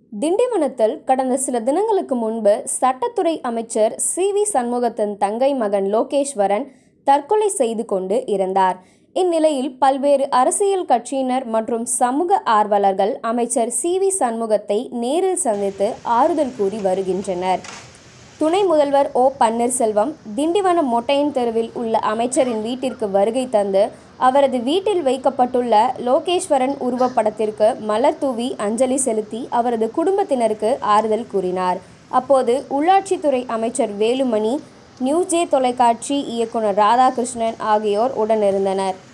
திண்டிவனத்தில் கடந்த சில தினங்களுக்கு முன்பு சட்டத்துறை அமைச்சர் சி வி சண்முகத்தின் தங்கை மகன் லோகேஸ்வரன் தற்கொலை செய்து கொண்டு இருந்தார் இந்நிலையில் பல்வேறு அரசியல் கட்சியினர் மற்றும் சமூக ஆர்வலர்கள் அமைச்சர் சி வி சண்முகத்தை நேரில் சந்தித்து ஆறுதல் கூறி வருகின்றனர் துணை முதல்வர் ஓ பன்னீர்செல்வம் திண்டிவனம் மொட்டையன் தெருவில் உள்ள அமைச்சரின் வீட்டிற்கு வருகை தந்து அவரது வீட்டில் வைக்கப்பட்டுள்ள லோகேஸ்வரன் உருவப்படத்திற்கு மலர் தூவி அஞ்சலி செலுத்தி அவரது குடும்பத்தினருக்கு ஆறுதல் கூறினார் அப்போது உள்ளாட்சித்துறை அமைச்சர் வேலுமணி நியூஸ் ஜே தொலைக்காட்சி இயக்குனர் ராதாகிருஷ்ணன் ஆகியோர் உடனிருந்தனர்